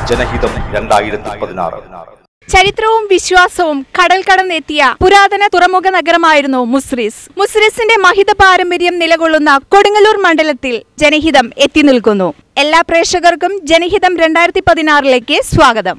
ജനഹിതം രണ്ടായിരത്തി പതിനാറ് ചരിത്രവും വിശ്വാസവും കടൽ കടന്നെത്തിയ പുരാതന തുറമുഖ നഗരമായിരുന്നു മുസ്രിസ് മുസ്രിസിന്റെ മഹിത പാരമ്പര്യം നിലകൊള്ളുന്ന കൊടുങ്ങല്ലൂർ മണ്ഡലത്തിൽ ജനഹിതം എത്തി നിൽക്കുന്നു എല്ലാ പ്രേക്ഷകർക്കും ജനഹിതം രണ്ടായിരത്തി പതിനാറിലേക്ക് സ്വാഗതം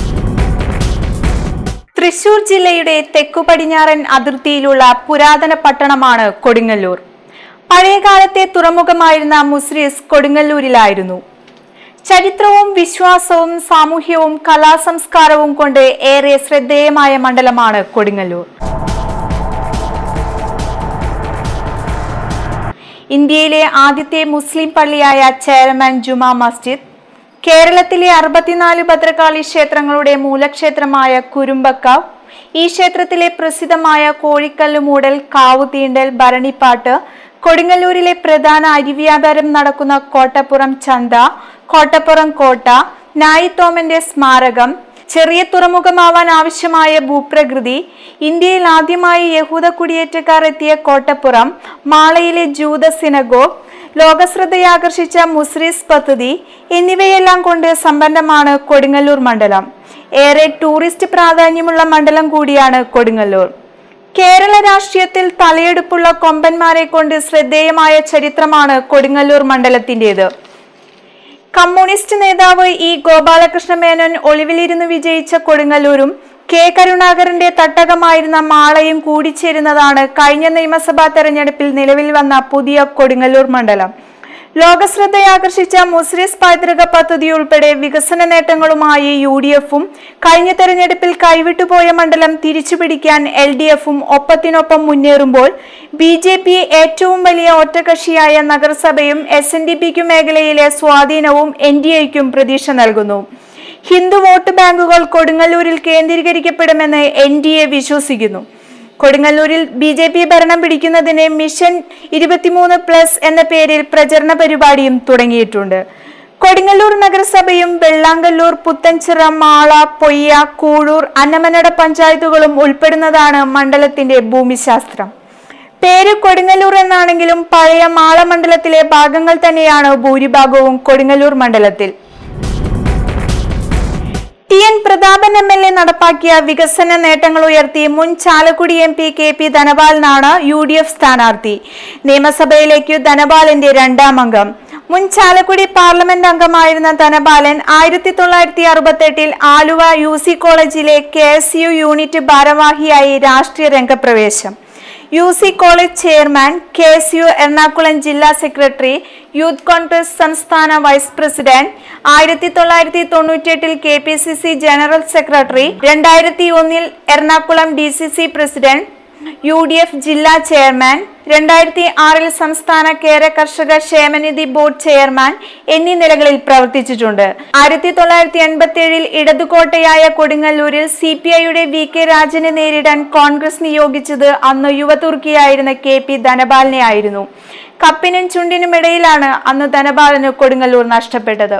തൃശൂർ ജില്ലയുടെ തെക്കു പടിഞ്ഞാറൻ അതിർത്തിയിലുള്ള പുരാതന പട്ടണമാണ് കൊടുങ്ങല്ലൂർ പഴയകാലത്തെ തുറമുഖമായിരുന്ന മുസ്രിസ് കൊടുങ്ങല്ലൂരിലായിരുന്നു ചരിത്രവും വിശ്വാസവും സാമൂഹ്യവും കലാസംസ്കാരവും കൊണ്ട് ഏറെ ശ്രദ്ധേയമായ മണ്ഡലമാണ് കൊടുങ്ങല്ലൂർ ഇന്ത്യയിലെ ആദ്യത്തെ മുസ്ലിം പള്ളിയായ ചേരമാൻ ജുമാ മസ്ജിദ് കേരളത്തിലെ അറുപത്തിനാല് ഭദ്രകാളി ക്ഷേത്രങ്ങളുടെ മൂലക്ഷേത്രമായ കുരുമ്പക്കാവ് ഈ ക്ഷേത്രത്തിലെ പ്രസിദ്ധമായ കോഴിക്കല്ല് മൂടൽ കാവുതീണ്ടൽ ഭരണിപ്പാട്ട് കൊടുങ്ങല്ലൂരിലെ പ്രധാന അരിവ്യാപാരം നടക്കുന്ന കോട്ടപ്പുറം ചന്ത കോട്ടപ്പുറം കോട്ട നായിത്തോമന്റെ സ്മാരകം ചെറിയ തുറമുഖമാവാൻ ആവശ്യമായ ഭൂപ്രകൃതി ഇന്ത്യയിൽ ആദ്യമായി യഹൂദ കുടിയേറ്റക്കാർ എത്തിയ കോട്ടപ്പുറം മാളയിലെ ജൂത സിനഗോഗ് ലോകശ്രദ്ധയാകർഷിച്ച മുസ്രീസ് പദ്ധതി എന്നിവയെല്ലാം കൊണ്ട് സമ്പന്നമാണ് കൊടുങ്ങല്ലൂർ മണ്ഡലം ഏറെ ടൂറിസ്റ്റ് പ്രാധാന്യമുള്ള മണ്ഡലം കൂടിയാണ് കൊടുങ്ങല്ലൂർ കേരള രാഷ്ട്രീയത്തിൽ തലയെടുപ്പുള്ള കൊമ്പന്മാരെ കൊണ്ട് ശ്രദ്ധേയമായ ചരിത്രമാണ് കൊടുങ്ങല്ലൂർ മണ്ഡലത്തിന്റേത് കമ്മ്യൂണിസ്റ്റ് നേതാവ് ഇ ഗോപാലകൃഷ്ണ മേനോൻ ഒളിവിലിരുന്ന് വിജയിച്ച കൊടുങ്ങല്ലൂരും കെ കരുണാകരന്റെ തട്ടകമായിരുന്ന മാളയും കൂടിച്ചേരുന്നതാണ് കഴിഞ്ഞ നിയമസഭാ തെരഞ്ഞെടുപ്പിൽ നിലവിൽ വന്ന പുതിയ കൊടുങ്ങല്ലൂർ മണ്ഡലം ലോകശ്രദ്ധയാകർഷിച്ച മുസ്ലിസ് പൈതൃക പദ്ധതി ഉൾപ്പെടെ വികസന നേട്ടങ്ങളുമായി യു ഡി എഫും കഴിഞ്ഞ തെരഞ്ഞെടുപ്പിൽ കൈവിട്ടുപോയ മണ്ഡലം തിരിച്ചുപിടിക്കാൻ എൽ ഡി എഫും ഒപ്പത്തിനൊപ്പം മുന്നേറുമ്പോൾ ബി ജെ പി ഏറ്റവും വലിയ ഒറ്റകക്ഷിയായ നഗരസഭയും എസ് എൻ ഡി പിക്കും മേഖലയിലെ സ്വാധീനവും എൻ ഡി എക്കും പ്രതീക്ഷ നൽകുന്നു ഹിന്ദു വോട്ട് ബാങ്കുകൾ കൊടുങ്ങല്ലൂരിൽ കേന്ദ്രീകരിക്കപ്പെടുമെന്ന് എൻ ഡി എ വിശ്വസിക്കുന്നു കൊടുങ്ങല്ലൂരിൽ ബി ജെ പി ഭരണം പിടിക്കുന്നതിന് മിഷൻ ഇരുപത്തിമൂന്ന് പ്ലസ് എന്ന പേരിൽ പ്രചരണ പരിപാടിയും തുടങ്ങിയിട്ടുണ്ട് കൊടുങ്ങല്ലൂർ നഗരസഭയും വെള്ളാങ്കല്ലൂർ പുത്തൻചിറ മാള പൊയ്യ കൂഴൂർ അന്നമനട പഞ്ചായത്തുകളും ഉൾപ്പെടുന്നതാണ് മണ്ഡലത്തിന്റെ ഭൂമിശാസ്ത്രം പേര് കൊടുങ്ങല്ലൂർ എന്നാണെങ്കിലും പഴയ മാള മണ്ഡലത്തിലെ ഭാഗങ്ങൾ തന്നെയാണ് ഭൂരിഭാഗവും കൊടുങ്ങല്ലൂർ മണ്ഡലത്തിൽ T N Prathapan M L A നടപ്പാക്കിയ വികസന നേട്ടങ്ങൾ ഉയർത്തി മുൻ Chalakudy M P K P ധനപാലനാണ് യു ഡി എഫ് സ്ഥാനാർത്ഥി നിയമസഭയിലേക്ക് ധനപാലന്റെ രണ്ടാം അംഗം മുൻ ചാലക്കുടി പാർലമെന്റ് അംഗമായിരുന്ന ധനപാലൻ ആയിരത്തി തൊള്ളായിരത്തി അറുപത്തെട്ടിൽ ആലുവ യു സി കോളേജിലെ കെ എസ് യു യൂണിറ്റ് ഭാരവാഹിയായി രാഷ്ട്രീയ രംഗപ്രവേശം U C college chairman K S U Ernakulam ജില്ലാ സെക്രട്ടറി യൂത്ത് കോൺഗ്രസ് സംസ്ഥാന വൈസ് പ്രസിഡന്റ് ആയിരത്തി തൊള്ളായിരത്തി തൊണ്ണൂറ്റിയെട്ടിൽ K P C C general secretary രണ്ടായിരത്തി ഒന്നിൽ Ernakulam D C C president U D F ജില്ലാ ചെയർമാൻ രണ്ടായിരത്തി ആറിൽ സംസ്ഥാന കേര കർഷക ക്ഷേമനിധി ബോർഡ് ചെയർമാൻ എന്നീ നിലകളിൽ പ്രവർത്തിച്ചിട്ടുണ്ട് ആയിരത്തി തൊള്ളായിരത്തി എൺപത്തി ഏഴിൽ ഇടതുകോട്ടയായ കൊടുങ്ങല്ലൂരിൽ സി പി ഐയുടെ വി കെ രാജനെ നേരിടാൻ കോൺഗ്രസ് നിയോഗിച്ചത് അന്ന് യുവതുർക്കിയായിരുന്ന കെ പി ധനപാലനെ ആയിരുന്നു കപ്പിനും ചുണ്ടിനും ഇടയിലാണ് അന്ന് ധനപാലന് കൊടുങ്ങല്ലൂർ നഷ്ടപ്പെട്ടത്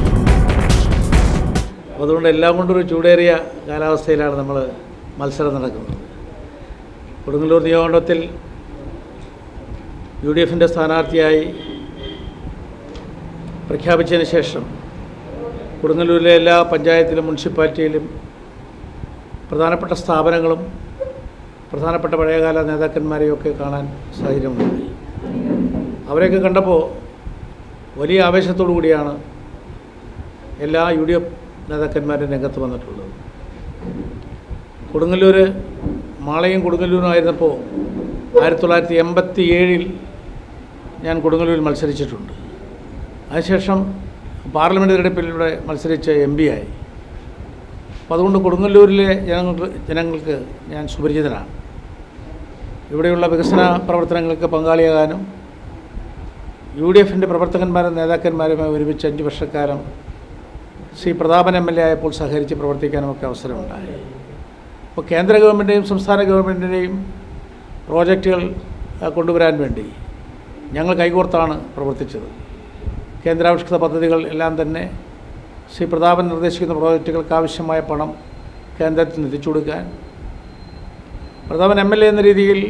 അപ്പോൾ അതുകൊണ്ട് എല്ലാം കൊണ്ടൊരു ചൂടേറിയ കാലാവസ്ഥയിലാണ് നമ്മൾ മത്സരം നടക്കുന്നത് കൊടുങ്ങല്ലൂർ നിയമമണ്ഡലത്തിൽ യു ഡി എഫിൻ്റെ സ്ഥാനാർത്ഥിയായി പ്രഖ്യാപിച്ചതിന് ശേഷം കൊടുങ്ങല്ലൂരിലെ എല്ലാ പഞ്ചായത്തിലും മുനിസിപ്പാലിറ്റിയിലും പ്രധാനപ്പെട്ട സ്ഥാപനങ്ങളും പ്രധാനപ്പെട്ട പഴയകാല നേതാക്കന്മാരെയൊക്കെ കാണാൻ സാഹചര്യമുണ്ടായി അവരെയൊക്കെ കണ്ടപ്പോൾ വലിയ ആവേശത്തോടു കൂടിയാണ് എല്ലാ യു ഡി എഫ് നേതാക്കന്മാരും രംഗത്ത് വന്നിട്ടുള്ളത് കൊടുങ്ങല്ലൂർ മാളയും കൊടുങ്ങല്ലൂരും ആയിരുന്നപ്പോൾ ആയിരത്തി തൊള്ളായിരത്തി എൺപത്തി ഏഴിൽ ഞാൻ കൊടുങ്ങല്ലൂരിൽ മത്സരിച്ചിട്ടുണ്ട് അതിനുശേഷം പാർലമെൻറ്റ് തെരഞ്ഞെടുപ്പിലൂടെ മത്സരിച്ച് എം പി ആയി അപ്പോൾ അതുകൊണ്ട് കൊടുങ്ങല്ലൂരിലെ ജനങ്ങൾക്ക് ജനങ്ങൾക്ക് ഞാൻ സുപരിചിതനാണ് ഇവിടെയുള്ള വികസന പ്രവർത്തനങ്ങൾക്ക് പങ്കാളിയാകാനും യു ഡി എഫിൻ്റെ പ്രവർത്തകന്മാരും നേതാക്കന്മാരുമായി ഒരുമിച്ച് അഞ്ച് വർഷക്കാലം Shri Prathapan M L A ആയപ്പോൾ സഹകരിച്ച് പ്രവർത്തിക്കാനുമൊക്കെ അവസരമുണ്ടായി അപ്പോൾ കേന്ദ്ര ഗവൺമെൻറ്റെയും സംസ്ഥാന ഗവൺമെൻറ്റിൻ്റെയും പ്രോജക്റ്റുകൾ ആ, കൊണ്ടുവരാൻ വേണ്ടി ഞങ്ങൾ കൈകോർത്താണ് പ്രവർത്തിച്ചത് കേന്ദ്രാവിഷ്കൃത പദ്ധതികൾ എല്ലാം തന്നെ ശ്രീ പ്രതാപൻ നിർദ്ദേശിക്കുന്ന പ്രോജക്റ്റുകൾക്ക് ആവശ്യമായ പണം കേന്ദ്രത്തിൽ നിന്ന് എത്തിച്ചു കൊടുക്കാൻ പ്രതാപൻ എം എൽ എ എന്ന രീതിയിൽ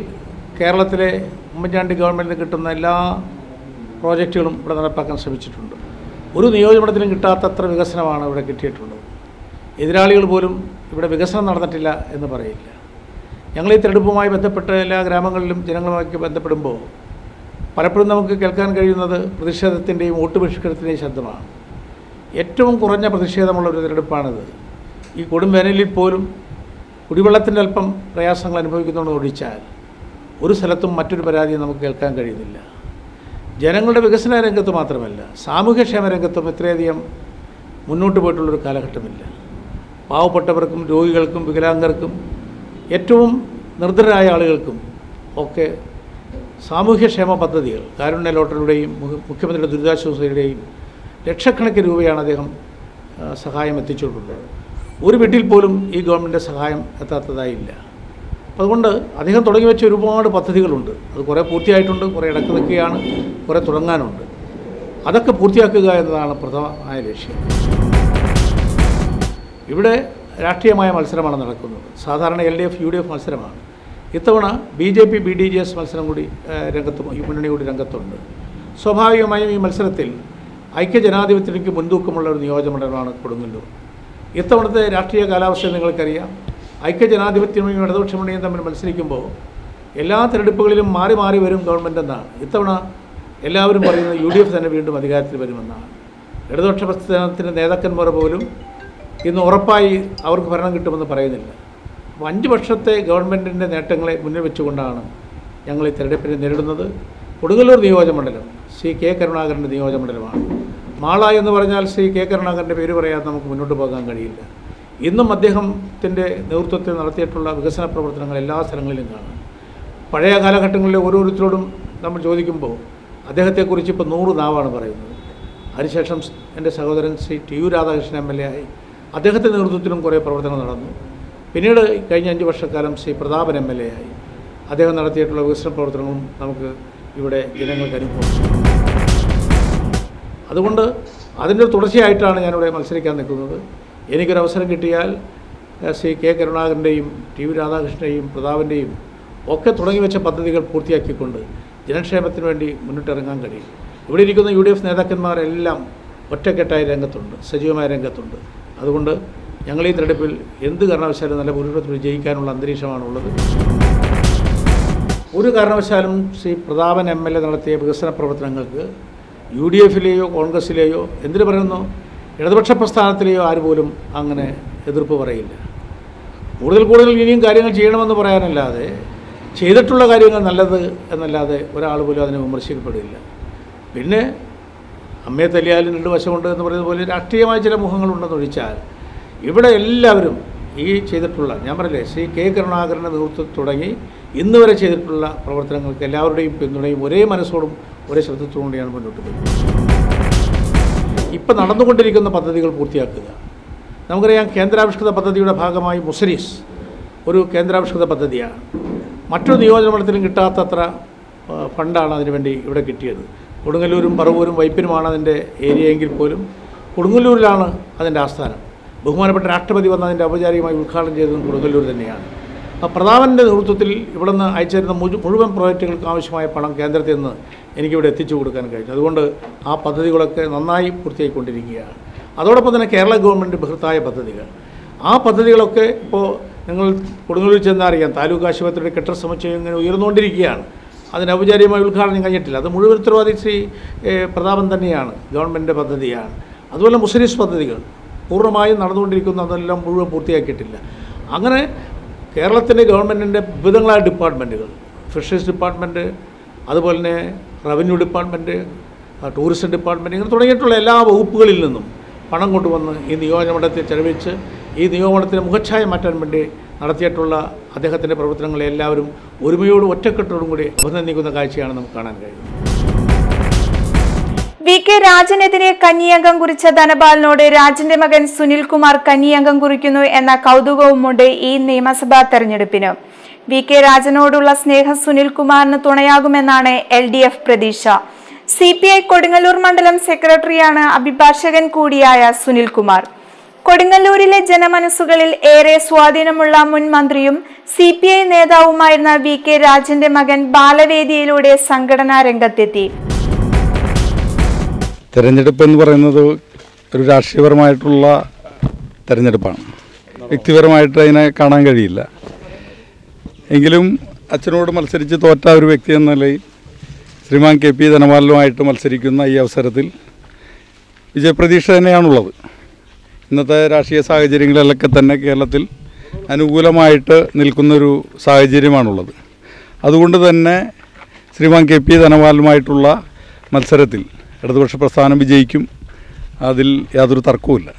കേരളത്തിലെ ഉമ്മൻചാണ്ടി ഗവൺമെൻറ്റിന് കിട്ടുന്ന എല്ലാ പ്രോജക്റ്റുകളും ഇവിടെ നടപ്പാക്കാൻ ശ്രമിച്ചിട്ടുണ്ട് ഒരു നിയോജകമണ്ഡലത്തിലും കിട്ടാത്തത്ര വികസനമാണ് ഇവിടെ കിട്ടിയിട്ടുള്ളത് എതിരാളികൾ പോലും ഇവിടെ വികസനം നടന്നിട്ടില്ല എന്ന് പറയില്ല ഞങ്ങൾ ഈ തെരഞ്ഞെടുപ്പുമായി ബന്ധപ്പെട്ട് എല്ലാ ഗ്രാമങ്ങളിലും ജനങ്ങളുമായി ബന്ധപ്പെടുമ്പോൾ പലപ്പോഴും നമുക്ക് കേൾക്കാൻ കഴിയുന്നത് പ്രതിഷേധത്തിൻ്റെയും വോട്ട് ബഹിഷ്കരണത്തിൻ്റെയും ശബ്ദമാണ് ഏറ്റവും കുറഞ്ഞ പ്രതിഷേധമുള്ള ഒരു തിരഞ്ഞെടുപ്പാണിത് ഈ കൊടും വേനലിൽ പോലും കുടിവെള്ളത്തിൻ്റെ അല്പം പ്രയാസങ്ങൾ അനുഭവിക്കുന്നതെന്ന് ഒഴിച്ചാൽ ഒരു സ്ഥലത്തും മറ്റൊരു പരാതിയും നമുക്ക് കേൾക്കാൻ കഴിയുന്നില്ല ജനങ്ങളുടെ വികസന രംഗത്ത് മാത്രമല്ല സാമൂഹ്യക്ഷേമ രംഗത്തും ഇത്രയധികം മുന്നോട്ട് പോയിട്ടുള്ളൊരു കാലഘട്ടമില്ല പാവപ്പെട്ടവർക്കും രോഗികൾക്കും വികലാംഗർക്കും ഏറ്റവും നിർദ്ധരായ ആളുകൾക്കും ഒക്കെ സാമൂഹ്യക്ഷേമ പദ്ധതികൾ കാരുണ്യ ലോട്ടറിയുടെയും മുഖ- മുഖ്യമന്ത്രിയുടെ ദുരിതാശ്വാസയുടെയും ലക്ഷക്കണക്കിന് രൂപയാണ് അദ്ദേഹം ആ, സഹായം എത്തിച്ചിട്ടുള്ളത് ഒരു വീട്ടിൽ പോലും ഈ ഗവൺമെൻറ് സഹായം എത്താത്തതായില്ല അപ്പോൾ അതുകൊണ്ട് അദ്ദേഹം തുടങ്ങി വെച്ച ഒരുപാട് പദ്ധതികളുണ്ട് അത് കുറേ പൂർത്തിയായിട്ടുണ്ട് കുറേ ഇടക്ക് നിൽക്കുകയാണ് കുറേ തുടങ്ങാനുണ്ട് അതൊക്കെ പൂർത്തിയാക്കുക എന്നതാണ് പ്രഥമമായ ലക്ഷ്യം ഇവിടെ രാഷ്ട്രീയമായ മത്സരമാണ് നടക്കുന്നത് സാധാരണ L D F U D F മത്സരമാണ് ഇത്തവണ B J P B D J S മത്സരം കൂടി ആ, രംഗത്ത് ഈ മുന്നണി കൂടി രംഗത്തുണ്ട് സ്വാഭാവികമായും ഈ മത്സരത്തിൽ ഐക്യജനാധിപത്യത്തിലേക്ക് മുൻതൂക്കമുള്ള ഒരു നിയോജകമണ്ഡലമാണ് കൊടുങ്ങല്ലൂർ ഇത്തവണത്തെ രാഷ്ട്രീയ കാലാവസ്ഥ നിങ്ങൾക്കറിയാം ഐക്യജനാധിപത്യവും ഇടതുപക്ഷ മുന്നണിയും തമ്മിൽ മത്സരിക്കുമ്പോൾ എല്ലാ തിരഞ്ഞെടുപ്പുകളിലും മാറി മാറി വരും ഗവൺമെൻറ് എന്നാണ് ഇത്തവണ എല്ലാവരും പറയുന്നത് യു ഡി എഫ് തന്നെ വീണ്ടും അധികാരത്തിൽ വരുമെന്നാണ് ഇടതുപക്ഷ പ്രസ്ഥാനത്തിൻ്റെ നേതാക്കന്മാർ പോലും ഇന്ന് ഉറപ്പായി അവർക്ക് ഭരണം കിട്ടുമെന്ന് പറയുന്നില്ല അപ്പോൾ അഞ്ച് വർഷത്തെ ഗവൺമെൻറ്റിൻ്റെ നേട്ടങ്ങളെ മുന്നിൽ വെച്ചുകൊണ്ടാണ് ഞങ്ങൾ ഈ തെരഞ്ഞെടുപ്പിനെ നേരിടുന്നത് കൊടുങ്ങല്ലൂർ നിയോജകമണ്ഡലം ശ്രീ കെ കരുണാകരൻ്റെ നിയോജകമണ്ഡലമാണ് മാള എന്ന് പറഞ്ഞാൽ ശ്രീ കെ കരുണാകരൻ്റെ പേര് പറയാതെ നമുക്ക് മുന്നോട്ട് പോകാൻ കഴിയില്ല ഇന്നും അദ്ദേഹത്തിൻ്റെ നേതൃത്വത്തിൽ നടത്തിയിട്ടുള്ള വികസന പ്രവർത്തനങ്ങൾ എല്ലാ സ്ഥലങ്ങളിലും കാണാം പഴയ കാലഘട്ടങ്ങളിലെ ഓരോരുത്തരോടും നമ്മൾ ചോദിക്കുമ്പോൾ അദ്ദേഹത്തെക്കുറിച്ച് ഇപ്പോൾ നൂറ് നാവാണ് പറയുന്നത് അതിനുശേഷം എൻ്റെ സഹോദരൻ Shri T U Radhakrishnan M L A ആയി അദ്ദേഹത്തിൻ്റെ നേതൃത്വത്തിലും കുറേ പ്രവർത്തനം നടന്നു പിന്നീട് കഴിഞ്ഞ അഞ്ച് വർഷക്കാലം Shri Prathapan M L A ആയി അദ്ദേഹം നടത്തിയിട്ടുള്ള വികസന പ്രവർത്തനങ്ങളും നമുക്ക് ഇവിടെ ജനങ്ങൾക്ക് അനുഭവം അതുകൊണ്ട് അതിൻ്റെ ഒരു തുടർച്ചയായിട്ടാണ് ഞാനിവിടെ മത്സരിക്കാൻ നിൽക്കുന്നത് എനിക്കൊരവസരം കിട്ടിയാൽ ഏഹ്, ശ്രീ കെ കരുണാകരൻ്റെയും ടി വി രാധാകൃഷ്ണൻ്റെയും പ്രതാപൻ്റെയും ഒക്കെ തുടങ്ങി വെച്ച പദ്ധതികൾ പൂർത്തിയാക്കിക്കൊണ്ട് ജനക്ഷേമത്തിന് വേണ്ടി മുന്നിട്ടിറങ്ങാൻ കഴിയും ഇവിടെ ഇരിക്കുന്ന യു ഡി എഫ് നേതാക്കന്മാരെല്ലാം ഒറ്റക്കെട്ടായ രംഗത്തുണ്ട് സജീവമായ രംഗത്തുണ്ട് അതുകൊണ്ട് ഞങ്ങൾ ഈ തെരഞ്ഞെടുപ്പിൽ എന്ത് കാരണവശാലും നല്ല ഭൂരിപക്ഷത്തിൽ വിജയിക്കാനുള്ള അന്തരീക്ഷമാണുള്ളത് ഒരു കാരണവശാലും Shri Prathapan M L A നടത്തിയ വികസന പ്രവർത്തനങ്ങൾക്ക് യു ഡി എഫിലെയോ കോൺഗ്രസ്സിലെയോ എന്തിനു പറയുന്നു ഇടതുപക്ഷ പ്രസ്ഥാനത്തിലെയോ ആര് പോലും അങ്ങനെ എതിർപ്പ് പറയില്ല കൂടുതൽ കൂടുതൽ ഇനിയും കാര്യങ്ങൾ ചെയ്യണമെന്ന് പറയാനല്ലാതെ ചെയ്തിട്ടുള്ള കാര്യങ്ങൾ നല്ലത് എന്നല്ലാതെ ഒരാൾ പോലും അതിനെ വിമർശിക്കപ്പെടില്ല പിന്നെ അമ്മയെ തല്ലിയാലും രണ്ട് വശമുണ്ട് എന്ന് പറയുന്നത് പോലെ രാഷ്ട്രീയമായ ചില മുഖങ്ങളുണ്ടെന്ന് ഒഴിച്ചാൽ ഇവിടെ എല്ലാവരും ഈ ചെയ്തിട്ടുള്ള ഞാൻ പറയില്ലേ ശ്രീ കെ കരുണാകരൻ്റെ നേതൃത്വത്തിൽ തുടങ്ങി ഇന്ന് വരെ ചെയ്തിട്ടുള്ള പ്രവർത്തനങ്ങൾക്ക് എല്ലാവരുടെയും പിന്തുണയും ഒരേ മനസ്സോടും ഒരേ ശ്രദ്ധത്തോടും കൂടിയാണ് മുന്നോട്ട് പോകുന്നത് ഇപ്പം നടന്നുകൊണ്ടിരിക്കുന്ന പദ്ധതികൾ പൂർത്തിയാക്കുക നമുക്കറിയാം കേന്ദ്രാവിഷ്കൃത പദ്ധതിയുടെ ഭാഗമായി മുസരീസ് ഒരു കേന്ദ്രാവിഷ്കൃത പദ്ധതിയാണ് മറ്റൊരു നിയോജകമണ്ഡലത്തിലും കിട്ടാത്തത്ര ആ, ഫണ്ടാണ് അതിനുവേണ്ടി ഇവിടെ കിട്ടിയത് കൊടുങ്ങല്ലൂരും പറവൂരും വൈപ്പിനുമാണ് അതിൻ്റെ ഏരിയ എങ്കിൽ പോലും കൊടുങ്ങല്ലൂരിലാണ് അതിൻ്റെ ആസ്ഥാനം ബഹുമാനപ്പെട്ട രാഷ്ട്രപതി വന്ന് അതിൻ്റെ ഔപചാരികമായി ഉദ്ഘാടനം ചെയ്തതും കൊടുങ്ങല്ലൂർ തന്നെയാണ് അപ്പോൾ പ്രധാനൻ്റെ നേതൃത്വത്തിൽ ഇവിടെ നിന്ന് അയച്ചിരുന്ന മുഴു- മുഴുവൻ പ്രോജക്റ്റുകൾക്ക് ആവശ്യമായ പണം കേന്ദ്രത്തിൽ നിന്ന് എനിക്കിവിടെ എത്തിച്ചു കൊടുക്കാൻ കഴിഞ്ഞു അതുകൊണ്ട് ആ പദ്ധതികളൊക്കെ നന്നായി പൂർത്തിയായിക്കൊണ്ടിരിക്കുകയാണ് അതോടൊപ്പം തന്നെ കേരള ഗവൺമെൻറ് ബൃഹത്തായ പദ്ധതികൾ ആ പദ്ധതികളൊക്കെ ഇപ്പോൾ നിങ്ങൾ കൊടുങ്ങല്ലൂർ ചെന്നാൽ അറിയാം താലൂക്ക് ആശുപത്രിയുടെ കെട്ടിട സമുച്ചയം ഇങ്ങനെ ഉയർന്നുകൊണ്ടിരിക്കുകയാണ് അതിന് ഔപചാരികമായ ഉദ്ഘാടനം കഴിഞ്ഞിട്ടില്ല അത് മുഴുവൻ ഉത്തരവാദി ശ്രീ ഏ, പ്രതാപൻ തന്നെയാണ് ഗവൺമെൻറ് പദ്ധതിയാണ് അതുപോലെ മുസ്ലിംസ് പദ്ധതികൾ പൂർണ്ണമായും നടന്നുകൊണ്ടിരിക്കുന്ന അതെല്ലാം മുഴുവൻ പൂർത്തിയാക്കിയിട്ടില്ല അങ്ങനെ കേരളത്തിൻ്റെ ഗവൺമെൻറ്റിൻ്റെ വിവിധങ്ങളായ ഡിപ്പാർട്ട്മെൻറ്റുകൾ ഫിഷറീസ് ഡിപ്പാർട്ട്മെൻറ്റ് അതുപോലെ തന്നെ റവന്യൂ ഡിപ്പാർട്ട്മെൻറ്റ് ആ, ടൂറിസം ഡിപ്പാർട്ട്മെൻറ്റ് ഇങ്ങനെ തുടങ്ങിയിട്ടുള്ള എല്ലാ വകുപ്പുകളിൽ നിന്നും പണം കൊണ്ടുവന്ന് ഈ നിയോജകമണ്ഡലത്തിൽ ചെലവഴിച്ച് ഈ നിയോജകമണ്ഡലത്തിൻ്റെ മുഖച്ഛായ മാറ്റാൻ വേണ്ടി നടത്തിയിട്ടുള്ള അദ്ദേഹത്തിൻ്റെ പ്രവർത്തനങ്ങളെ എല്ലാവരും ഒരുമയോടും ഒറ്റക്കെട്ടോടും കൂടി അഭിനന്ദിക്കുന്ന കാഴ്ചയാണ് നമുക്ക് കാണാൻ കഴിയുന്നത് വി കെ രാജനെതിരെ കന്നിയംഗം കുറിച്ച ധനപാലിനോട് രാജന്റെ മകൻ സുനിൽകുമാർ കന്നിയംഗം കുറിക്കുന്നു എന്ന കൗതുകവുമുണ്ട് ഈ നിയമസഭാ തെരഞ്ഞെടുപ്പിന് വി കെ രാജനോടുള്ള സ്നേഹം സുനിൽകുമാറിന് തുണയാകുമെന്നാണ് എൽ ഡി എഫ് പ്രതീക്ഷ സി പി ഐ കൊടുങ്ങല്ലൂർ മണ്ഡലം സെക്രട്ടറിയാണ് അഭിഭാഷകൻ കൂടിയായ സുനിൽകുമാർ കൊടുങ്ങല്ലൂരിലെ ജനമനസ്സുകളിൽ ഏറെ സ്വാധീനമുള്ള മുൻ മന്ത്രിയും സി പി ഐ നേതാവുമായിരുന്ന വി കെ രാജന്റെ മകൻ ബാലവേദിയിലൂടെ സംഘടനാ രംഗത്തെത്തി തിരഞ്ഞെടുപ്പ് എന്ന് പറയുന്നത് ഒരു രാഷ്ട്രീയപരമായിട്ടുള്ള തിരഞ്ഞെടുപ്പാണ് വ്യക്തിപരമായിട്ട് അതിനെ കാണാൻ കഴിയില്ല എങ്കിലും അച്ഛനോട് മത്സരിച്ച് തോറ്റ ഒരു വ്യക്തി എന്ന നിലയിൽ ശ്രീമാൻ കെ പി ധനപാലനുമായിട്ട് മത്സരിക്കുന്ന ഈ അവസരത്തിൽ വിജയപ്രതീക്ഷ തന്നെയാണുള്ളത് ഇന്നത്തെ രാഷ്ട്രീയ സാഹചര്യങ്ങളിലൊക്കെ തന്നെ കേരളത്തിൽ അനുകൂലമായിട്ട് നിൽക്കുന്നൊരു സാഹചര്യമാണുള്ളത് അതുകൊണ്ട് തന്നെ ശ്രീമാൻ കെ പി ധനപാലനുമായിട്ടുള്ള മത്സരത്തിൽ ഇടതുപക്ഷ പ്രസ്ഥാനം വിജയിക്കും അതിൽ യാതൊരു തർക്കവുമില്ല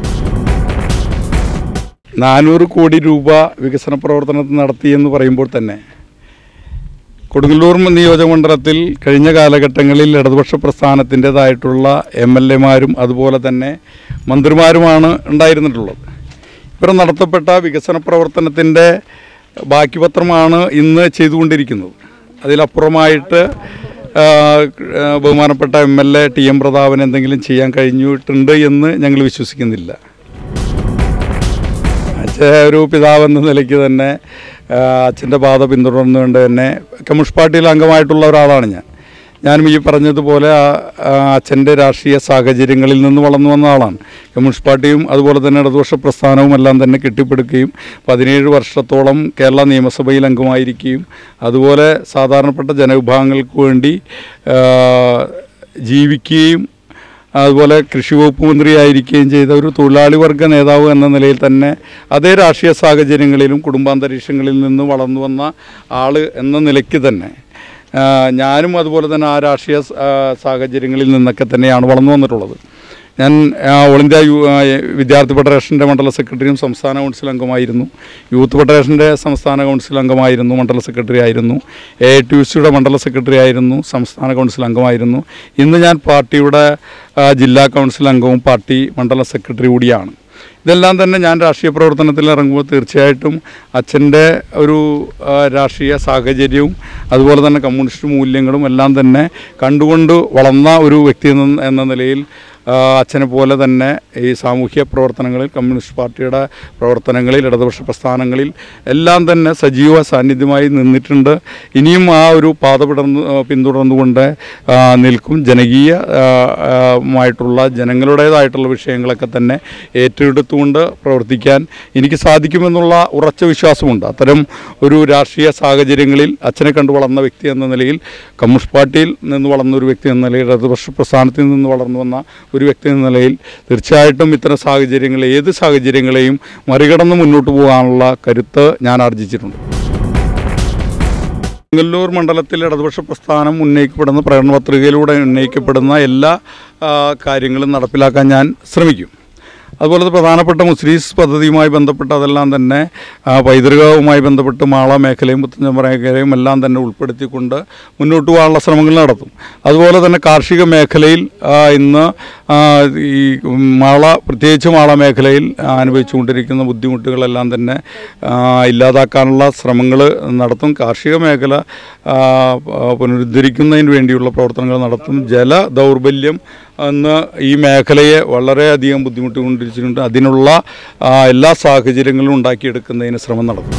നാനൂറ് കോടി രൂപ വികസന പ്രവർത്തനത്തിൽ നടത്തി എന്ന് പറയുമ്പോൾ തന്നെ കൊടുങ്ങല്ലൂർ നിയോജകമണ്ഡലത്തിൽ കഴിഞ്ഞ കാലഘട്ടങ്ങളിൽ ഇടതുപക്ഷ പ്രസ്ഥാനത്തിൻ്റെതായിട്ടുള്ള എം എൽ എമാരും അതുപോലെ തന്നെ മന്ത്രിമാരുമാണ് ഉണ്ടായിരുന്നിട്ടുള്ളത് ഇവർ നടത്തപ്പെട്ട വികസന പ്രവർത്തനത്തിൻ്റെ ബാക്കി പത്രമാണ് ഇന്ന് ചെയ്തുകൊണ്ടിരിക്കുന്നത് അതിലപ്പുറമായിട്ട് ആ, ആ, ബഹുമാനപ്പെട്ട M L A T M Prathapan എന്തെങ്കിലും ചെയ്യാൻ കഴിഞ്ഞിട്ടുണ്ട് എന്ന് ഞങ്ങൾ വിശ്വസിക്കുന്നില്ല അച്ഛൻ ഒരു പിതാവ് എന്ന നിലയ്ക്ക് തന്നെ ആ, അച്ഛൻ്റെ പാത പിന്തുടർന്നുകൊണ്ട് തന്നെ കമ്മ്യൂണിസ്റ്റ് പാർട്ടിയിൽ അംഗമായിട്ടുള്ള ഒരാളാണ് ഞാൻ ഞാനും ഈ പറഞ്ഞതുപോലെ ആ- ആ അച്ഛൻ്റെ രാഷ്ട്രീയ സാഹചര്യങ്ങളിൽ നിന്ന് വളർന്നു വന്ന ആളാണ് കമ്മ്യൂണിസ്റ്റ് പാർട്ടിയും അതുപോലെ തന്നെ ഇടതുപക്ഷ പ്രസ്ഥാനവും എല്ലാം തന്നെ കെട്ടിപ്പടുക്കുകയും പതിനേഴ് വർഷത്തോളം കേരള നിയമസഭയിൽ അംഗമായിരിക്കുകയും അതുപോലെ സാധാരണപ്പെട്ട ജനവിഭാഗങ്ങൾക്ക് വേണ്ടി ആ, ജീവിക്കുകയും അതുപോലെ കൃഷി വകുപ്പ് മന്ത്രിയായിരിക്കുകയും ചെയ്ത ഒരു തൊഴിലാളി വർഗ നേതാവ് എന്ന നിലയിൽ തന്നെ അതേ രാഷ്ട്രീയ സാഹചര്യങ്ങളിലും കുടുംബാന്തരീക്ഷങ്ങളിൽ നിന്ന് വളർന്നു വന്ന ആൾ എന്ന നിലയ്ക്ക് തന്നെ ആ, ഞാനും അതുപോലെ തന്നെ ആ രാഷ്ട്രീയ സ- ആ, സാഹചര്യങ്ങളിൽ നിന്നൊക്കെ തന്നെയാണ് വളർന്നു വന്നിട്ടുള്ളത് ഞാൻ ആ, ഓൾ ഇന്ത്യ യു ആ, വിദ്യാർത്ഥി ഫെഡറേഷൻ്റെ മണ്ഡല സെക്രട്ടറിയും സംസ്ഥാന കൗൺസിൽ അംഗമായിരുന്നു യൂത്ത് ഫെഡറേഷൻ്റെ സംസ്ഥാന കൗൺസിൽ അംഗമായിരുന്നു മണ്ഡല സെക്രട്ടറി ആയിരുന്നു എ ടി യു സിയുടെ മണ്ഡല സെക്രട്ടറി ആയിരുന്നു സംസ്ഥാന കൗൺസിൽ അംഗമായിരുന്നു ഇന്ന് ഞാൻ പാർട്ടിയുടെ ആ, ജില്ലാ കൗൺസിൽ അംഗവും പാർട്ടി മണ്ഡല സെക്രട്ടറി കൂടിയാണ് ഇതെല്ലാം തന്നെ ഞാൻ രാഷ്ട്രീയ പ്രവർത്തനത്തിൽ ഇറങ്ങുമ്പോൾ തീർച്ചയായിട്ടും അച്ഛൻ്റെ ഒരു ആ, രാഷ്ട്രീയ സാഹചര്യവും അതുപോലെ തന്നെ കമ്മ്യൂണിസ്റ്റ് മൂല്യങ്ങളും എല്ലാം തന്നെ കണ്ടുകൊണ്ട് വളർന്ന ഒരു വ്യക്തി എന്ന എന്ന നിലയിൽ ആ, അച്ഛനെ പോലെ തന്നെ ഈ സാമൂഹ്യ പ്രവർത്തനങ്ങളിൽ കമ്മ്യൂണിസ്റ്റ് പാർട്ടിയുടെ പ്രവർത്തനങ്ങളിൽ ഇടതുപക്ഷ പ്രസ്ഥാനങ്ങളിൽ എല്ലാം തന്നെ സജീവ സാന്നിധ്യമായി നിന്നിട്ടുണ്ട് ഇനിയും ആ ഒരു പാത പിടർന്ന് ആ, പിന്തുടർന്നുകൊണ്ട് ആ, നിൽക്കും ജനകീയ ആ, ആ, മായിട്ടുള്ള ജനങ്ങളുടേതായിട്ടുള്ള വിഷയങ്ങളൊക്കെ തന്നെ ഏറ്റെടുത്തുകൊണ്ട് പ്രവർത്തിക്കാൻ എനിക്ക് സാധിക്കുമെന്നുള്ള ഉറച്ച വിശ്വാസമുണ്ട് അത്തരം ഒരു രാഷ്ട്രീയ സാഹചര്യങ്ങളിൽ അച്ഛനെ കണ്ടു വളർന്ന വ്യക്തി എന്ന നിലയിൽ കമ്മ്യൂണിസ്റ്റ് പാർട്ടിയിൽ നിന്ന് വളർന്ന ഒരു വ്യക്തി എന്ന നിലയിൽ ഇടതുപക്ഷ പ്രസ്ഥാനത്തിൽ നിന്ന് വളർന്നു വന്ന ഒരു വ്യക്തി എന്ന നിലയിൽ തീർച്ചയായിട്ടും ഇത്തരം സാഹചര്യങ്ങൾ ഏത് സാഹചര്യങ്ങളെയും മറികടന്ന് മുന്നോട്ട് പോകാനുള്ള കരുത്ത് ഞാൻ ആർജിച്ചിട്ടുണ്ട് ചെങ്ങന്നൂർ മണ്ഡലത്തിൽ ഇടതുപക്ഷ പ്രസ്ഥാനം ഉന്നയിക്കപ്പെടുന്ന പ്രകടന പത്രികയിലൂടെ ഉന്നയിക്കപ്പെടുന്ന എല്ലാ ആ, കാര്യങ്ങളും നടപ്പിലാക്കാൻ ഞാൻ ശ്രമിക്കും അതുപോലെ തന്നെ പ്രധാനപ്പെട്ട മുസ്ലിംസ് പദ്ധതിയുമായി ബന്ധപ്പെട്ട് അതെല്ലാം തന്നെ ആ, പൈതൃകവുമായി ബന്ധപ്പെട്ട് മാള മേഖലയും പുത്തഞ്ചമ്പ മേഖലയും എല്ലാം തന്നെ ഉൾപ്പെടുത്തിക്കൊണ്ട് മുന്നോട്ട് പോകാനുള്ള ശ്രമങ്ങൾ നടത്തും അതുപോലെ തന്നെ കാർഷിക മേഖലയിൽ ആ, ഇന്ന് ആ, ഈ മാള പ്രത്യേകിച്ച് മാള മേഖലയിൽ അനുഭവിച്ചുകൊണ്ടിരിക്കുന്ന ബുദ്ധിമുട്ടുകളെല്ലാം തന്നെ ആ, ഇല്ലാതാക്കാനുള്ള ശ്രമങ്ങൾ നടത്തും കാർഷിക മേഖല ആ, പുനരുദ്ധരിക്കുന്നതിന് വേണ്ടിയുള്ള പ്രവർത്തനങ്ങൾ നടത്തും ജല ദൗർബല്യം എന്ന് ഈ മേഖലയെ വളരെയധികം ബുദ്ധിമുട്ടിക്കൊണ്ടിരിച്ചിട്ടുണ്ട് അതിനുള്ള ആ, എല്ലാ സാഹചര്യങ്ങളും ഉണ്ടാക്കിയെടുക്കുന്നതിന് ശ്രമം നടത്തും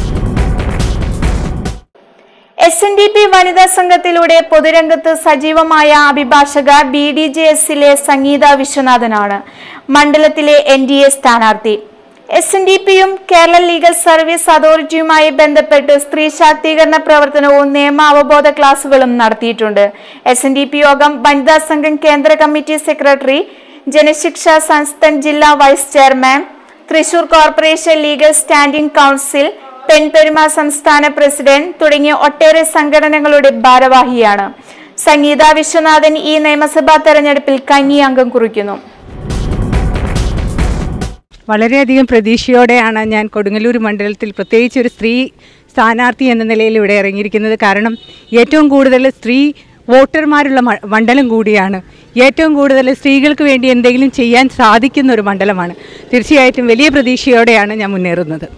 എസ് എൻ ഡി പി വനിതാ സംഘത്തിലൂടെ പൊതുരംഗത്ത് സജീവമായ അഭിഭാഷക ബി ഡി ജെ എസിലെ സംഗീത വിശ്വനാഥനാണ് മണ്ഡലത്തിലെ എൻ ഡി എ സ്ഥാനാർത്ഥി എസ് എൻ ഡി പിയും കേരള ലീഗൽ സർവീസ് അതോറിറ്റിയുമായി ബന്ധപ്പെട്ട് സ്ത്രീ ശാക്തീകരണ പ്രവർത്തനവും നിയമ അവബോധ ക്ലാസുകളും നടത്തിയിട്ടുണ്ട് എസ് എൻ ഡി പി യോഗം വനിതാ സംഘം കേന്ദ്ര കമ്മിറ്റി സെക്രട്ടറി ജനശിക്ഷ സംസ്ഥാൻ ജില്ലാ vice chairman Thrissur corporation legal standing council Penperuma സംസ്ഥാന പ്രസിഡന്റ് തുടങ്ങിയ ഒട്ടേറെ സംഘടനകളുടെ ഭാരവാഹിയാണ് സംഗീത വിശ്വനാഥൻ ഈ നിയമസഭാ തെരഞ്ഞെടുപ്പിൽ കന്നി അംഗം കുറിക്കുന്നു വളരെയധികം പ്രതീക്ഷയോടെയാണ് ഞാൻ കൊടുങ്ങല്ലൂർ മണ്ഡലത്തിൽ പ്രത്യേകിച്ച് ഒരു സ്ത്രീ സ്ഥാനാർത്ഥി എന്ന നിലയിൽ ഇവിടെ ഇറങ്ങിയിരിക്കുന്നത് കാരണം ഏറ്റവും കൂടുതൽ സ്ത്രീ വോട്ടർമാരുള്ള മ- മണ്ഡലം കൂടിയാണ് ഏറ്റവും കൂടുതൽ സ്ത്രീകൾക്ക് വേണ്ടി എന്തെങ്കിലും ചെയ്യാൻ സാധിക്കുന്ന ഒരു മണ്ഡലമാണ് തീർച്ചയായിട്ടും വലിയ പ്രതീക്ഷയോടെയാണ് ഞാൻ മുന്നേറുന്നത്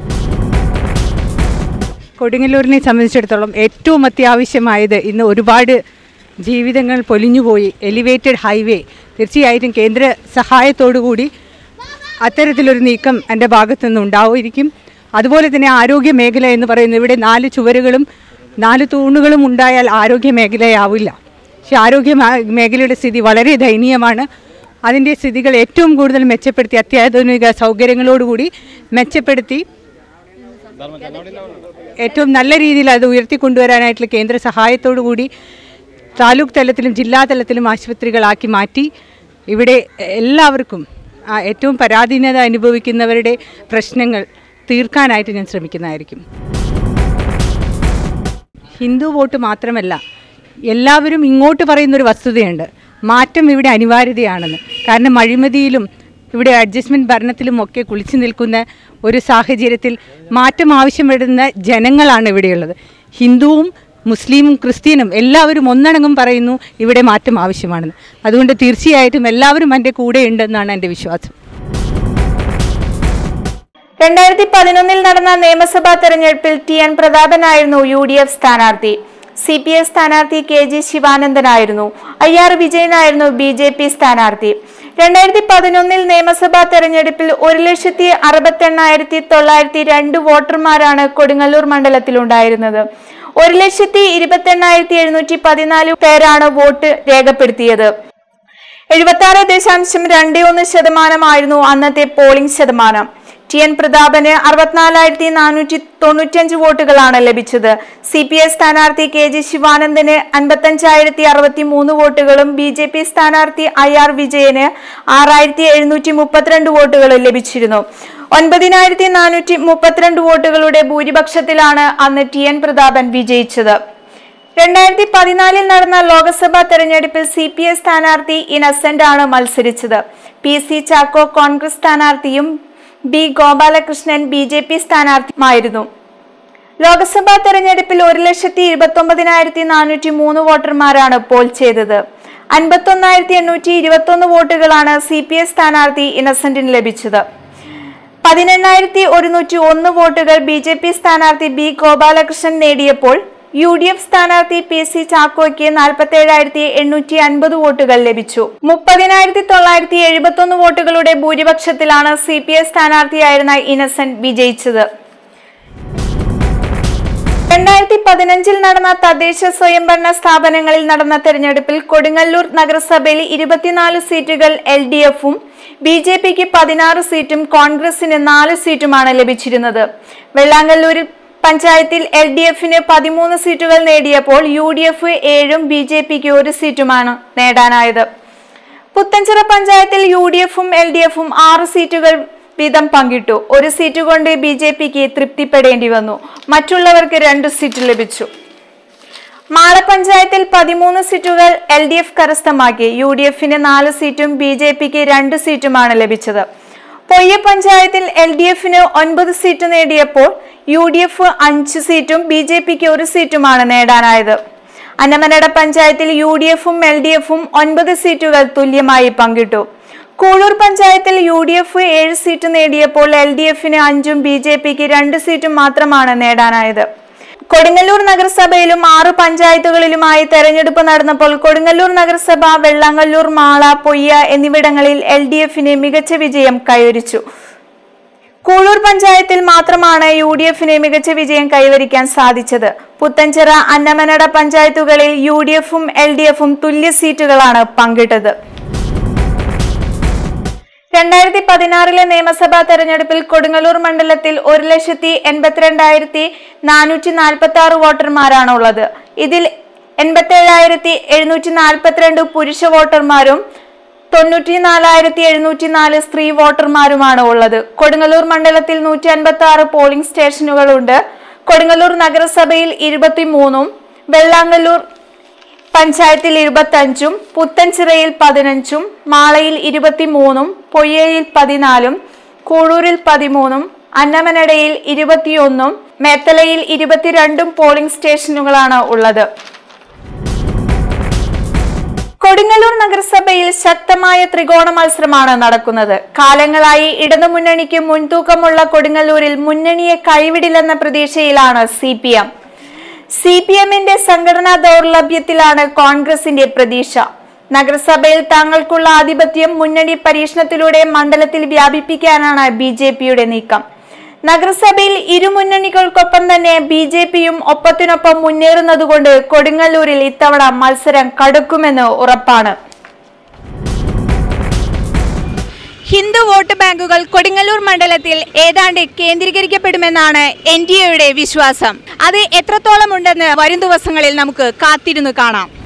കൊടുങ്ങല്ലൂരിനെ സംബന്ധിച്ചിടത്തോളം ഏറ്റവും അത്യാവശ്യമായത് ഇന്ന് ഒരുപാട് ജീവിതങ്ങൾ പൊലിഞ്ഞുപോയി എലിവേറ്റഡ് ഹൈവേ തീർച്ചയായിട്ടും കേന്ദ്ര സഹായത്തോടു കൂടി അത്തരത്തിലൊരു നീക്കം എൻ്റെ ഭാഗത്തു നിന്ന് ഉണ്ടാവുമായിരിക്കും അതുപോലെ തന്നെ ആരോഗ്യ മേഖല എന്ന് പറയുന്നത് ഇവിടെ നാല് ചുവരുകളും നാല് തൂണുകളും ഉണ്ടായാൽ ആരോഗ്യ മേഖലയാവില്ല പക്ഷേ ആരോഗ്യ മാ- മേഖലയുടെ സ്ഥിതി വളരെ ദയനീയമാണ് അതിൻ്റെ സ്ഥിതികൾ ഏറ്റവും കൂടുതൽ മെച്ചപ്പെടുത്തി അത്യാധുനിക സൗകര്യങ്ങളോടുകൂടി മെച്ചപ്പെടുത്തി ഏറ്റവും നല്ല രീതിയിൽ അത് ഉയർത്തിക്കൊണ്ടുവരാനായിട്ടുള്ള കേന്ദ്ര സഹായത്തോടു കൂടി താലൂക്ക് തലത്തിലും ജില്ലാ തലത്തിലും ആശുപത്രികളാക്കി മാറ്റി ഇവിടെ എല്ലാവർക്കും ആ, ഏറ്റവും പരാധീനത അനുഭവിക്കുന്നവരുടെ പ്രശ്നങ്ങൾ തീർക്കാനായിട്ട് ഞാൻ ശ്രമിക്കുന്നതായിരിക്കും ഹിന്ദു വോട്ട് മാത്രമല്ല എല്ലാവരും ഇങ്ങോട്ട് പറയുന്നൊരു വസ്തുതയുണ്ട് മാറ്റം ഇവിടെ അനിവാര്യതയാണെന്ന് കാരണം അഴിമതിയിലും ഇവിടെ അഡ്ജസ്റ്റ്മെൻറ്റ് ഭരണത്തിലും ഒക്കെ കുളിച്ചു നിൽക്കുന്ന ഒരു സാഹചര്യത്തിൽ മാറ്റം ആവശ്യം വരുന്ന ജനങ്ങളാണ് ഇവിടെയുള്ളത് ഹിന്ദുവും മുസ്ലിമും ക്രിസ്ത്യനും എല്ലാവരും ഒന്നടങ്കം പറയുന്നു ഇവിടെ മാറ്റം ആവശ്യമാണെന്ന് അതുകൊണ്ട് തീർച്ചയായിട്ടും എല്ലാവരും എൻ്റെ കൂടെ ഉണ്ടെന്നാണ് എൻ്റെ വിശ്വാസം രണ്ടായിരത്തി പതിനൊന്നിൽ നടന്ന നിയമസഭാ തെരഞ്ഞെടുപ്പിൽ ടി എൻ പ്രതാപനായിരുന്നു യു ഡി എഫ് സ്ഥാനാർത്ഥി സി പി എസ് സ്ഥാനാർത്ഥി കെ ജി ശിവാനന്ദനായിരുന്നു ഐ ആർ വിജയനായിരുന്നു ബി ജെ പി സ്ഥാനാർത്ഥി രണ്ടായിരത്തി പതിനൊന്നിൽ നിയമസഭാ തെരഞ്ഞെടുപ്പിൽ ഒരു ലക്ഷത്തി അറുപത്തി എണ്ണായിരത്തി തൊള്ളായിരത്തി രണ്ട് വോട്ടർമാരാണ് കൊടുങ്ങല്ലൂർ മണ്ഡലത്തിലുണ്ടായിരുന്നത് ഒരു ലക്ഷത്തി ഇരുപത്തി എണ്ണായിരത്തി എഴുന്നൂറ്റി പതിനാല് പേരാണ് വോട്ട് രേഖപ്പെടുത്തിയത് എഴുപത്തി ആറ് ദശാംശം രണ്ട് ഒന്ന് ശതമാനമായിരുന്നു അന്നത്തെ പോളിംഗ് ശതമാനം ടി എൻ പ്രതാപന് അറുപത്തിനാലായിരത്തി നാനൂറ്റി തൊണ്ണൂറ്റിയഞ്ച് വോട്ടുകളാണ് ലഭിച്ചത് സി പി എസ് സ്ഥാനാർത്ഥി കെ ജി ശിവാനന്ദന് അൻപത്തഞ്ചായിരത്തി അറുപത്തി മൂന്ന് വോട്ടുകളും ബി ജെ പി സ്ഥാനാർത്ഥി ഐ ആർ വിജയന് ആറായിരത്തി എഴുന്നൂറ്റി മുപ്പത്തിരണ്ട് വോട്ടുകളും ലഭിച്ചിരുന്നു ഒൻപതിനായിരത്തി നാനൂറ്റി മുപ്പത്തിരണ്ട് വോട്ടുകളുടെ ഭൂരിപക്ഷത്തിലാണ് അന്ന് ടി എൻ പ്രതാപൻ വിജയിച്ചത് രണ്ടായിരത്തി പതിനാലിൽ നടന്ന ലോക്സഭാ തെരഞ്ഞെടുപ്പിൽ സി പി എസ് സ്ഥാനാർത്ഥി ഇനസെന്റ് ആണ് മത്സരിച്ചത് പി സി ചാക്കോ കോൺഗ്രസ് സ്ഥാനാർത്ഥിയും B Gopalakrishnan B J P സ്ഥാനാർത്ഥിയുമായിരുന്നു ലോക്സഭാ തെരഞ്ഞെടുപ്പിൽ ഒരു ലക്ഷത്തി ഇരുപത്തി ഒമ്പതിനായിരത്തി നാനൂറ്റി മൂന്ന് വോട്ടർമാരാണ് പോൾ ചെയ്തത് അൻപത്തി ഒന്നായിരത്തി എണ്ണൂറ്റി ഇരുപത്തി ഒന്ന് വോട്ടുകളാണ് സി പി എസ് സ്ഥാനാർത്ഥി ഇനസെന്റിന് ലഭിച്ചത് പതിനെണ്ണായിരത്തി ഒരുന്നൂറ്റി ഒന്ന് വോട്ടുകൾ ബി ജെ പി സ്ഥാനാർത്ഥി ബി ഗോപാലകൃഷ്ണൻ നേടിയപ്പോൾ യു ഡി എഫ് സ്ഥാനാർത്ഥി പി സി ചാക്കോയ്ക്ക് നാൽപ്പത്തി ഏഴായിരത്തി എണ്ണൂറ്റി അൻപത് വോട്ടുകൾ ലഭിച്ചു മുപ്പതിനായിരത്തി തൊള്ളായിരത്തി എഴുപത്തി ഒന്ന് വോട്ടുകളുടെ ഭൂരിപക്ഷത്തിലാണ് സി പി എസ് സ്ഥാനാർത്ഥിയായിരുന്ന ഇനസെന്റ് വിജയിച്ചത് രണ്ടായിരത്തി പതിനഞ്ചിൽ നടന്ന തദ്ദേശ സ്വയംഭരണ സ്ഥാപനങ്ങളിൽ നടന്ന തെരഞ്ഞെടുപ്പിൽ കൊടുങ്ങല്ലൂർ നഗരസഭയിൽ ഇരുപത്തിനാല് സീറ്റുകൾ എൽ ഡി എഫും ബി ജെ പിക്ക് പതിനാറ് സീറ്റും കോൺഗ്രസിന് നാല് സീറ്റുമാണ് ലഭിച്ചിരുന്നത് വെള്ളാങ്കല്ലൂർ പഞ്ചായത്തിൽ എൽ ഡി എഫിന് പതിമൂന്ന് സീറ്റുകൾ നേടിയപ്പോൾ യു ഡി എഫ് ഏഴും ബി ജെ പിക്ക് ഒരു സീറ്റുമാണ് നേടാനായത് പുത്തഞ്ചിറ പഞ്ചായത്തിൽ യു ഡി എഫും എൽ ഡി എഫും ആറ് സീറ്റുകൾ വീതം പങ്കിട്ടു ഒരു സീറ്റ് കൊണ്ട് ബി ജെ പിക്ക് തൃപ്തിപ്പെടേണ്ടി വന്നു മറ്റുള്ളവർക്ക് രണ്ട് സീറ്റ് ലഭിച്ചു മാള പഞ്ചായത്തിൽ പതിമൂന്ന് സീറ്റുകൾ എൽ ഡി എഫ് കരസ്ഥമാക്കി യു ഡി എഫിന് നാല് സീറ്റും ബി ജെ പിക്ക് രണ്ട് സീറ്റുമാണ് ലഭിച്ചത് പൊയ്യ പഞ്ചായത്തിൽ എൽ ഡി എഫിന് ഒൻപത് സീറ്റ് നേടിയപ്പോൾ യു ഡി എഫ് അഞ്ച് സീറ്റും ബി ജെ പിക്ക് ഒരു സീറ്റുമാണ് നേടാനായത് അന്നമനട പഞ്ചായത്തിൽ യു ഡി എഫും എൽ ഡി എഫും ഒൻപത് സീറ്റുകൾ തുല്യമായി പങ്കിട്ടു കൂളൂർ പഞ്ചായത്തിൽ യു ഡി എഫ് ഏഴ് സീറ്റ് നേടിയപ്പോൾ എൽ ഡി എഫിന് അഞ്ചും ബി ജെ പിക്ക് രണ്ട് സീറ്റും മാത്രമാണ് നേടാനായത് കൊടുങ്ങല്ലൂർ നഗരസഭയിലും ആറ് പഞ്ചായത്തുകളിലുമായി തെരഞ്ഞെടുപ്പ് നടന്നപ്പോൾ കൊടുങ്ങല്ലൂർ നഗരസഭ വെള്ളാങ്കല്ലൂർ മാള പൊയ്യ എന്നിവിടങ്ങളിൽ എൽ ഡി എഫിന് മികച്ച വിജയം കൈവരിച്ചു കൂളൂർ പഞ്ചായത്തിൽ മാത്രമാണ് യു ഡി എഫിന് മികച്ച വിജയം കൈവരിക്കാൻ സാധിച്ചത് പുത്തഞ്ചിറ അന്നമനട പഞ്ചായത്തുകളിൽ യു ഡി എഫും എൽ ഡി എഫും തുല്യ സീറ്റുകളാണ് പങ്കിട്ടത് രണ്ടായിരത്തി പതിനാറിലെ നിയമസഭാ തെരഞ്ഞെടുപ്പിൽ കൊടുങ്ങല്ലൂർ മണ്ഡലത്തിൽ ഒരു ലക്ഷത്തി എൺപത്തിരണ്ടായിരത്തി നാനൂറ്റി നാൽപ്പത്തി ആറ് വോട്ടർമാരാണ് ഉള്ളത് ഇതിൽ എൺപത്തേഴായിരത്തി എഴുന്നൂറ്റി നാൽപ്പത്തിരണ്ട് പുരുഷ വോട്ടർമാരും തൊണ്ണൂറ്റി നാലായിരത്തി എഴുന്നൂറ്റി നാല് സ്ത്രീ വോട്ടർമാരുമാണ് ഉള്ളത് കൊടുങ്ങല്ലൂർ മണ്ഡലത്തിൽ നൂറ്റി അൻപത്തി ആറ് പോളിംഗ് സ്റ്റേഷനുകളുണ്ട് കൊടുങ്ങല്ലൂർ നഗരസഭയിൽ ഇരുപത്തിമൂന്നും വെള്ളാങ്കല്ലൂർ പഞ്ചായത്തിൽ ഇരുപത്തഞ്ചും പുത്തൻചിറയിൽ പതിനഞ്ചും മാളയിൽ ഇരുപത്തിമൂന്നും പൊയ്യയിൽ പതിനാലും കൂഴൂരിൽ പതിമൂന്നും അന്നമനടയിൽ ഇരുപത്തിയൊന്നും മേത്തലയിൽ ഇരുപത്തിരണ്ടും പോളിംഗ് സ്റ്റേഷനുകളാണ് ഉള്ളത് കൊടുങ്ങല്ലൂർ നഗരസഭയിൽ ശക്തമായ ത്രികോണ മത്സരമാണ് നടക്കുന്നത് കാലങ്ങളായി ഇടതുമുന്നണിക്ക് മുൻതൂക്കമുള്ള കൊടുങ്ങല്ലൂരിൽ മുന്നണിയെ കൈവിടില്ലെന്ന പ്രതീക്ഷയിലാണ് C P M C P എമ്മിന്റെ സംഘടനാ ദൗർലഭ്യത്തിലാണ് കോൺഗ്രസിന്റെ പ്രതീക്ഷ നഗരസഭയിൽ തങ്ങൾക്കുള്ള ആധിപത്യം മുന്നണി പരീക്ഷണത്തിലൂടെ മണ്ഡലത്തിൽ വ്യാപിപ്പിക്കാനാണ് ബി ജെ പിയുടെ നീക്കം നഗരസഭയിൽ ഇരുമുന്നണികൾക്കൊപ്പം തന്നെ ബി ജെ പിയും ഒപ്പത്തിനൊപ്പം മുന്നേറുന്നതുകൊണ്ട് കൊടുങ്ങല്ലൂരിൽ ഇത്തവണ മത്സരം കടുക്കുമെന്ന് ഉറപ്പാണ് ഹിന്ദു വോട്ട് ബാങ്കുകൾ കൊടുങ്ങല്ലൂർ മണ്ഡലത്തിൽ ഏതാണ്ട് കേന്ദ്രീകരിക്കപ്പെടുമെന്നാണ് എൻ ഡി എയുടെ വിശ്വാസം അത് എത്രത്തോളം ഉണ്ടെന്ന് വരും ദിവസങ്ങളിൽ നമുക്ക് കാത്തിരുന്നു കാണാം